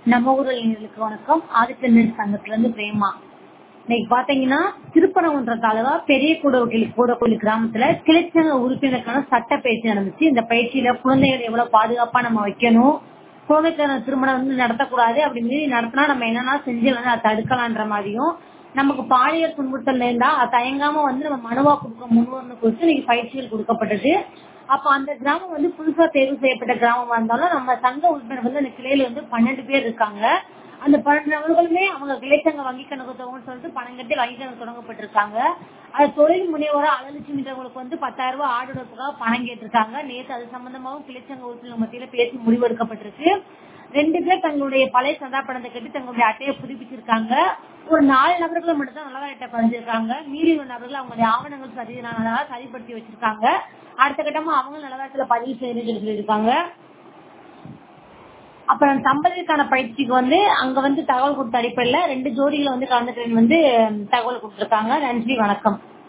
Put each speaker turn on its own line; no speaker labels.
நம்ம ஊர் இளைஞர்களுக்கு வணக்கம் ஆதித்தமிழ் சங்கத்துல இருந்து பிரேமா இன்னைக்கு பாத்தீங்கன்னா திருப்பரங்குன்ற தாலுகா பெரிய கூடவட்டில் கூடக்கோயில் கிராமத்துல கிளைச்சங்க உறுப்பினருக்கான சட்ட பயிற்சி நடந்துச்சு இந்த பயிற்சியில குழந்தைகள் எவ்வளவு பாதுகாப்பா நம்ம வைக்கணும் குழந்தைக்கான திருமணம் வந்து நடத்தக்கூடாது அப்படி மீறி நடத்தினா நம்ம என்னென்ன செஞ்சு வந்து அதை தடுக்கலான்ற மாதிரியும் நமக்கு பாலியல் துன்புறுத்தல் இருந்தா அது தயங்காம வந்து நம்ம மனுவா கொடுக்க முன்வரணும் குறித்து இன்னைக்கு பயிற்சிகள் கொடுக்கப்பட்டது அப்ப அந்த கிராமம் வந்து புதுசா தேர்வு செய்யப்பட்ட கிராமமா இருந்தாலும் நம்ம சங்க உறுப்பினர் வந்து அந்த கிளையில வந்து பன்னெண்டு பேர் இருக்காங்க அந்த பன்னெண்டு நபர்களுமே அவங்க கிளைச்சங்க வங்கி கணக்கு தொகைன்னு சொல்லிட்டு பணம் கட்டி வங்கி கணக்கு தொடங்கப்பட்டிருக்காங்க அது தொழில் முனைவோரா அழலட்சுமின்றவங்களுக்கு வந்து பத்தாயிரம் ரூபாய் ஆடுறதுக்காக பணம் கேட்டிருக்காங்க நேற்று அது சம்பந்தமாகவும் கிளைச்சங்க உறுப்பினர் மத்தியில பேசி முடிவெடுக்கப்பட்டிருக்கு ரெண்டு பேர் தங்களுடைய பழைய சந்தா பணத்தை கட்டி தங்களுடைய அட்டையை புதுப்பிச்சிருக்காங்க ஒரு நாலு நபர்கள் மட்டும் தான் நலவாரி அட்டை பதிஞ்சிருக்காங்க மீறி உள்ள நபர்கள் அவங்களுடைய ஆவணங்கள் சரியான சரிப்படுத்தி வச்சிருக்காங்க அடுத்த கட்டமா அவங்க நலவாரத்துல பதிவு செய்யணும்னு சொல்லியிருக்காங்க அப்புறம் தம்பதிக்கான பயிற்சிக்கு வந்து அங்க வந்து தகவல் கொடுத்த அடிப்படையில ரெண்டு ஜோடிகளை வந்து கலந்துக்கிறேன் வந்து தகவல் கொடுத்திருக்காங்க நன்றி வணக்கம்